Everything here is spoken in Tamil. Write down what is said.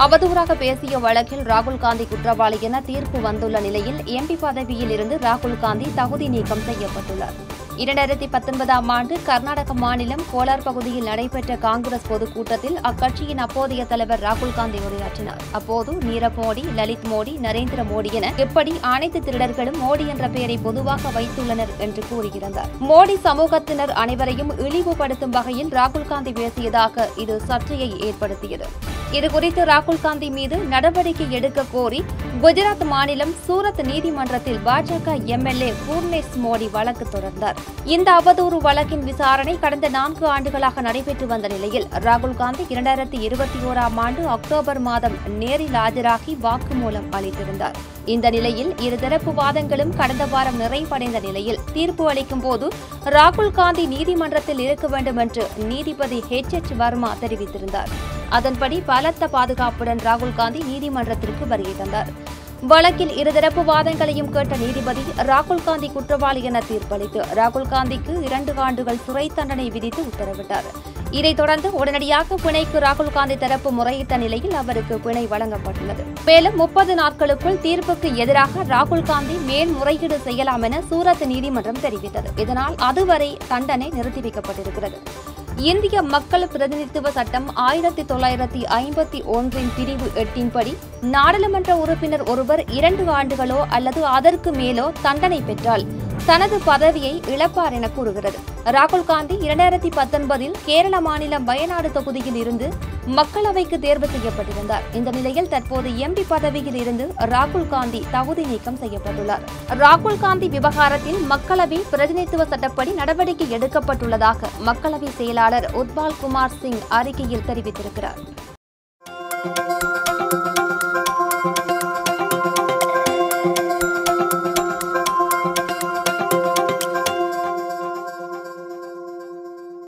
அவதூறாக பேசிய வழக்கில் ராகுல் காந்தி குற்றவாளி என தீர்ப்பு வந்துள்ள நிலையில் எம்பி பதவியில் இருந்து ராகுல் காந்தி தகுதி நீக்கம் செய்யப்பட்டுள்ளார் இரண்டாயிரத்தி பத்தொன்பதாம் ஆண்டு கர்நாடக மாநிலம் கோலார் பகுதியில் நடைபெற்ற காங்கிரஸ் பொதுக்கூட்டத்தில் அக்கட்சியின் அப்போதைய தலைவர் ராகுல் காந்தி உரையாற்றினார் அப்போது நீரவ் மோடி லலித் மோடி நரேந்திர மோடி என எப்படி அனைத்து திருடர்களும் மோடி என்ற பெயரை பொதுவாக வைத்துள்ளனர் என்று கூறியிருந்தார் மோடி சமூகத்தினர் அனைவரையும் இழிவுபடுத்தும் வகையில் ராகுல் காந்தி பேசியதாக இது சர்ச்சையை ஏற்படுத்தியது இதுகுறித்து ராகுல் காந்தி மீது நடவடிக்கை எடுக்க கோரி குஜராத் மாநிலம் சூரத் நீதிமன்றத்தில் பாஜக எம்எல்ஏ பூர்ணேஷ் மோடி வழக்கு தொடர்ந்தார் இந்த அவதூறு வழக்கின் விசாரணை கடந்த நான்கு ஆண்டுகளாக நடைபெற்று வந்த நிலையில் ராகுல் காந்தி இரண்டாயிரத்தி இருபத்தி ஓராம் ஆண்டு அக்டோபர் மாதம் நேரில் ஆஜராகி வாக்குமூலம் அளித்திருந்தார் இந்த நிலையில் இருதரப்பு வாதங்களும் கடந்த வாரம் நிறைவடைந்த நிலையில் தீர்ப்பு அளிக்கும் போது ராகுல் காந்தி நீதிமன்றத்தில் இருக்க வேண்டும் என்று நீதிபதி ஹெச் எச் வர்மா தெரிவித்திருந்தார் அதன்படி பலத்த பாதுகாப்புடன் ராகுல் காந்தி நீதிமன்றத்திற்கு வருகை தந்தார் வழக்கில் இருதரப்பு வாதங்களையும் கேட்ட நீதிபதி ராகுல் காந்தி குற்றவாளி என தீர்ப்பளித்து ராகுல் காந்திக்கு இரண்டு ஆண்டுகள் சிறை தண்டனை விதித்து உத்தரவிட்டார் இதைத் தொடர்ந்து உடனடியாக பிணைக்கு ராகுல் காந்தி தரப்பு முறையிட்ட நிலையில் அவருக்கு பிணை வழங்கப்பட்டுள்ளது மேலும் முப்பது நாட்களுக்குள் தீர்ப்புக்கு எதிராக ராகுல் காந்தி மேல்முறையீடு செய்யலாம் என சூரத் நீதிமன்றம் தெரிவித்தது இதனால் அதுவரை தண்டனை நிறுத்தி வைக்கப்பட்டிருக்கிறது இந்திய மக்கள் பிரதிநிதித்துவ சட்டம் ஆயிரத்தி தொள்ளாயிரத்தி ஐம்பத்தி ஒன்றின் பிரிவு எட்டின்படி நாடாளுமன்ற உறுப்பினர் ஒருவர் இரண்டு ஆண்டுகளோ அல்லது அதற்கு மேலோ தண்டனை பெற்றால் தனது பதவியை இழப்பார் என கூறுகிறது ராகுல் காந்தி இரண்டாயிரத்தி பத்தொன்பதில் கேரள மாநிலம் வயநாடு தொகுதியில் இருந்து மக்களவைக்கு தேர்வு செய்யப்பட்டிருந்தார் இந்த நிலையில் தற்போது எம்பி பதவியில் இருந்து ராகுல் காந்தி தகுதி நீக்கம் செய்யப்பட்டுள்ளார் ராகுல் காந்தி விவகாரத்தில் மக்களவை பிரதிநிதித்துவ சட்டப்படி நடவடிக்கை எடுக்கப்பட்டுள்ளதாக மக்களவை செயலாளர் உத்பால் குமார் சிங் அறிக்கையில் தெரிவித்திருக்கிறார்